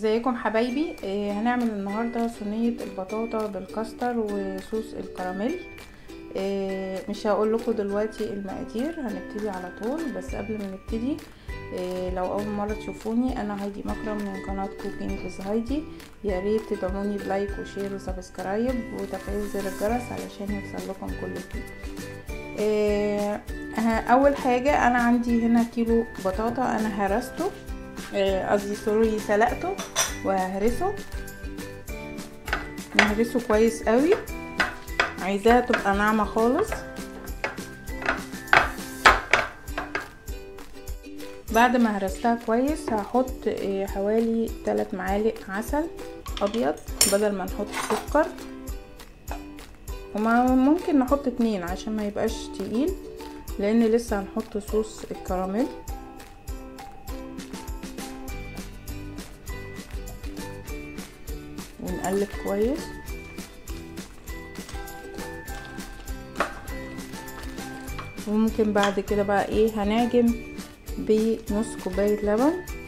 ازيكم حبايبي آه، هنعمل النهارده صينيه البطاطا بالكاستر وصوص الكراميل آه، مش هقول لكم دلوقتي المقادير هنبتدي على طول بس قبل ما نبتدي آه، لو اول مره تشوفوني انا هايدي مكرم من قناه كوكينج ويز هايدي يا ريت تدعموني بلايك وشير وسبسكرايب وتفعيل زر الجرس علشان يوصل لكم كل جديد آه، اول حاجه انا عندي هنا كيلو بطاطا انا هرسته قصدي سوري سلقته وههرسه نهرسه كويس قوي عايزاها تبقى ناعمه خالص بعد ما هرستها كويس هحط حوالي 3 معالق عسل ابيض بدل ما نحط سكر وما ممكن نحط اتنين عشان ما يبقاش تقيل لان لسه هنحط صوص الكراميل ونقلب كويس وممكن بعد كده بقى ايه هنعجن بنص كوباية لبن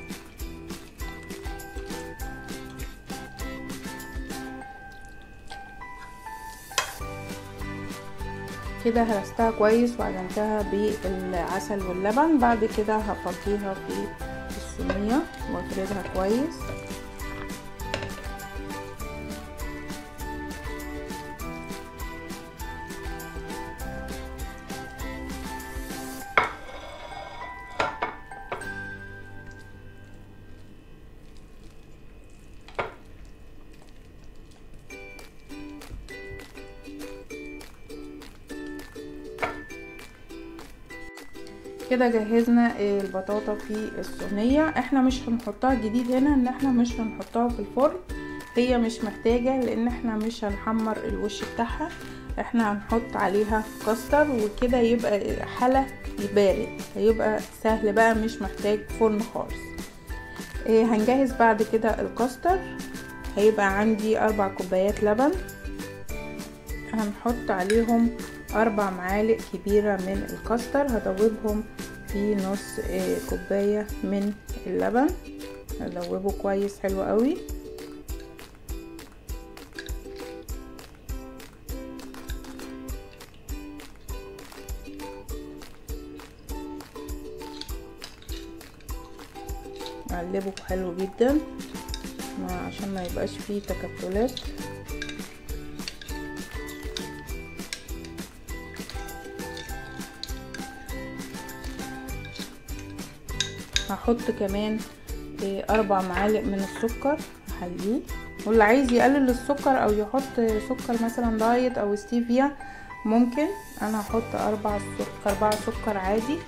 كده هرستها كويس وعجنتها بالعسل واللبن بعد كده هفضيها في الصينية وافردها كويس كده جهزنا البطاطا في الصينية احنا مش هنحطها جديد هنا ان احنا مش هنحطها في الفرن هي مش محتاجة لان احنا مش هنحمر الوش بتاعها احنا هنحط عليها كاستر وكده يبقى حلا بارد هيبقى سهل بقى مش محتاج فرن خالص اه هنجهز بعد كده الكاستر هيبقى عندي اربع كوبايات لبن هنحط عليهم اربع معالق كبيرة من الكاستر هدوبهم في نص كوباية من اللبن هدوبه كويس حلو قوي اقلبه حلو جدا عشان ما يبقاش فيه تكتلات هحط كمان اربع معالق من السكر احليه واللي عايز يقلل السكر او يحط سكر مثلا دايت او ستيفيا ممكن انا هحط اربع سكر اربعة سكر عادي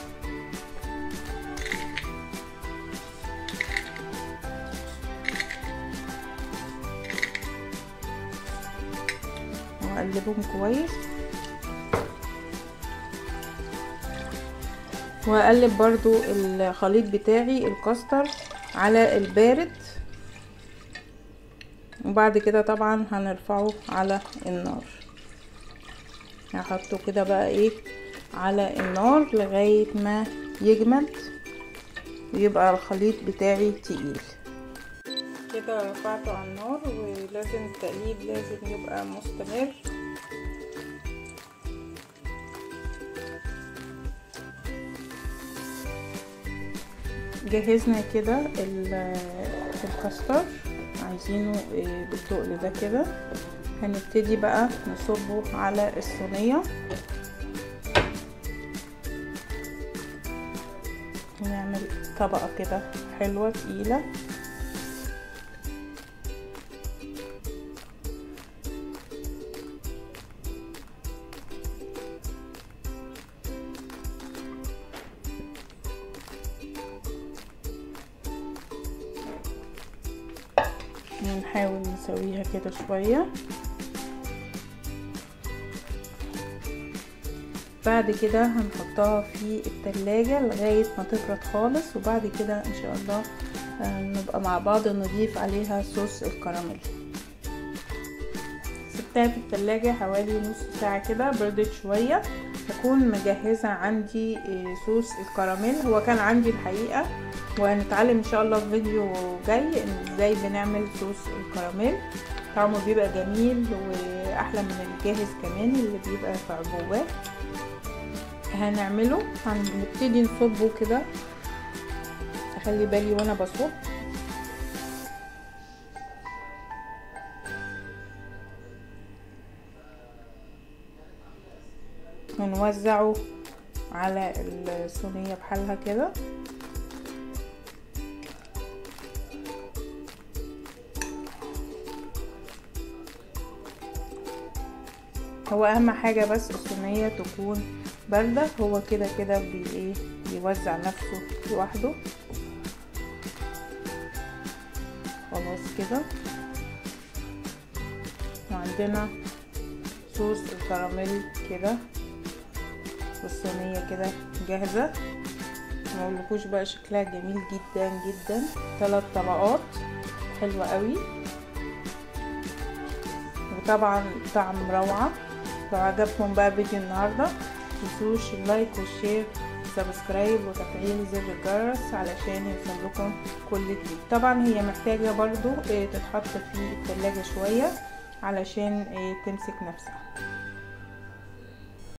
واقلبهم كويس واقلب برضو الخليط بتاعي الكاستر على البارد وبعد كده طبعا هنرفعه على النار هحطه كده بقى ايه على النار لغاية ما يجمد ويبقى الخليط بتاعي تقيل كده رفعته على النار ولازم التقليب لازم يبقى مستمر جهزنا كده الكاستر عايزينه بالتقل ده كده هنبتدي بقى نصبه على الصينية نعمل طبقة كده حلوة تقيلة ونحاول نسويها كده شوية بعد كده هنحطها في التلاجة لغاية ما تبرد خالص وبعد كده ان شاء الله نبقى مع بعض نضيف عليها صوص الكراميل سبتها في التلاجة حوالي نص ساعة كده بردت شوية هكون مجهزة عندي صوص الكراميل هو كان عندي الحقيقة وهنتعلم ان شاء الله في فيديو جاي ان ازاي بنعمل صوص الكراميل طعمه بيبقى جميل واحلى من الجاهز كمان اللي بيبقى في عبوات هنعمله هنبتدي نصبه كده اخلي بالي وانا بصب ونوزعه على الصينية بحالها كده هو اهم حاجة بس الصينية تكون باردة هو كده كده بي ايه بيوزع نفسه لوحده خلاص كده وعندنا صوص الكراميل كده والصينية كده جاهزة مقولكوش بقى شكلها جميل جدا جدا ثلاث طبقات حلوة قوي وطبعا طعم روعة لو عجبكم بقى فيديو النهاردة متنسوش اللايك والشير سبسكرايب وتفعيل زر الجرس علشان يوصلكم كل جديد طبعا هي محتاجة برضو تتحط في التلاجة شوية علشان تمسك نفسها